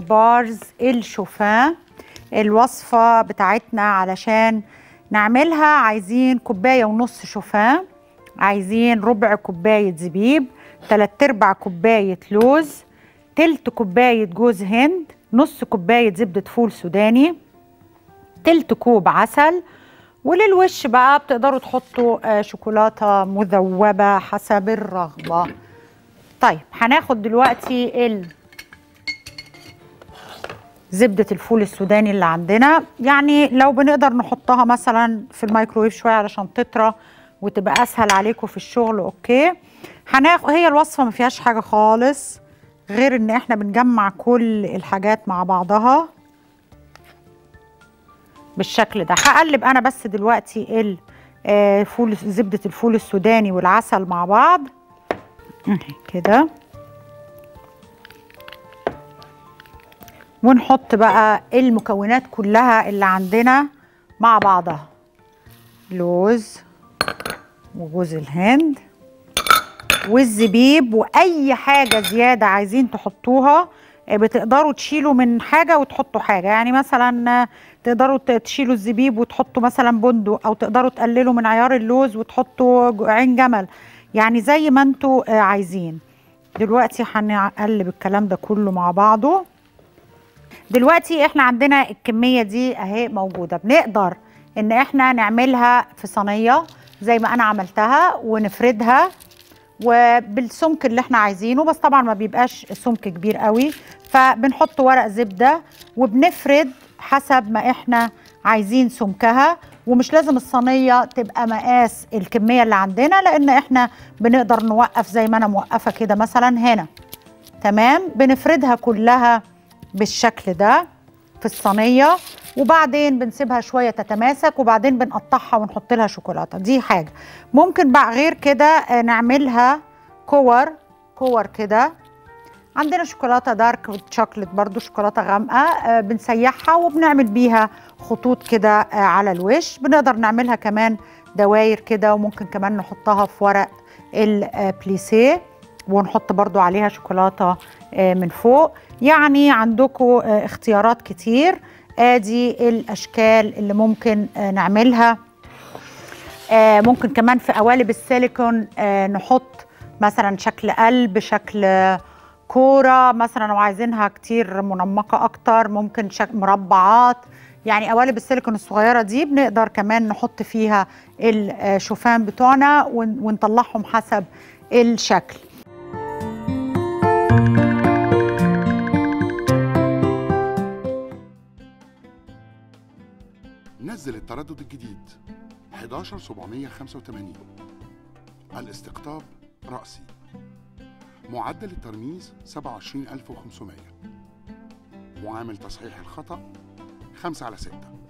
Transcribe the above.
بارز الشوفان الوصفة بتاعتنا علشان نعملها عايزين كوباية ونص شوفان عايزين ربع كوباية زبيب تلات ارباع كوباية لوز تلت كوباية جوز هند نص كوباية زبدة فول سوداني تلت كوب عسل وللوش بقى بتقدروا تحطوا آه، شوكولاتة مذوبة حسب الرغبة طيب هناخد دلوقتي ال زبدة الفول السوداني اللي عندنا يعني لو بنقدر نحطها مثلا في الميكرويف شوية علشان تطرى وتبقى أسهل عليكم في الشغل أوكي هناخد هي الوصفة ما فيهاش حاجة خالص غير إن إحنا بنجمع كل الحاجات مع بعضها بالشكل ده هقلب أنا بس دلوقتي ال آه، فول زبدة الفول السوداني والعسل مع بعض أهي كده ونحط بقى المكونات كلها اللي عندنا مع بعضها لوز وجوز الهند والزبيب واي حاجه زياده عايزين تحطوها آه، بتقدروا تشيلوا من حاجه وتحطوا حاجه يعني مثلا آه، تقدروا ت- تشيلوا الزبيب وتحطوا مثلا بندق او تقدروا تقللوا من عيار اللوز وتحطوا ج- عين جمل يعني زي ما انتوا آه، عايزين دلوقتي هنقلب الكلام ده كله مع بعضه دلوقتي احنا عندنا الكمية دي اهي موجودة بنقدر ان احنا نعملها في صينية زي ما انا عملتها ونفردها وبالسمك اللي احنا عايزينه بس طبعا ما بيبقاش سمك كبير قوي فبنحط ورق زبدة وبنفرد حسب ما احنا عايزين سمكها ومش لازم الصينية تبقى مقاس الكمية اللي عندنا لان احنا بنقدر نوقف زي ما انا موقفة كده مثلا هنا تمام بنفردها كلها بالشكل ده في الصينيه وبعدين بنسيبها شويه تتماسك وبعدين بنقطعها ونحط لها شوكولاته دي حاجه ممكن بقى غير كده آه، نعملها كور كور كده عندنا شوكولاته دارك شوكليت برضو شوكولاته غامقه آه، بنسيحها وبنعمل بيها خطوط كده آه، على الوش بنقدر نعملها كمان دواير كده وممكن كمان نحطها في ورق البليسيه ونحط برضو عليها شوكولاته آه، من فوق يعني عندكم آه، اختيارات كتير ادي الاشكال اللي ممكن آه، نعملها آه، ممكن كمان في قوالب السيليكون آه، نحط مثلا شكل قلب شكل آه، كوره مثلا لو عايزينها كتير منمقه اكتر ممكن شكل مربعات يعني قوالب السيليكون الصغيره دي بنقدر كمان نحط فيها الشوفان بتوعنا ون- ونطلعهم حسب الشكل نزل التردد الجديد 11785 الاستقطاب رأسي معدل الترميز 27500 معامل تصحيح الخطأ 5 على 6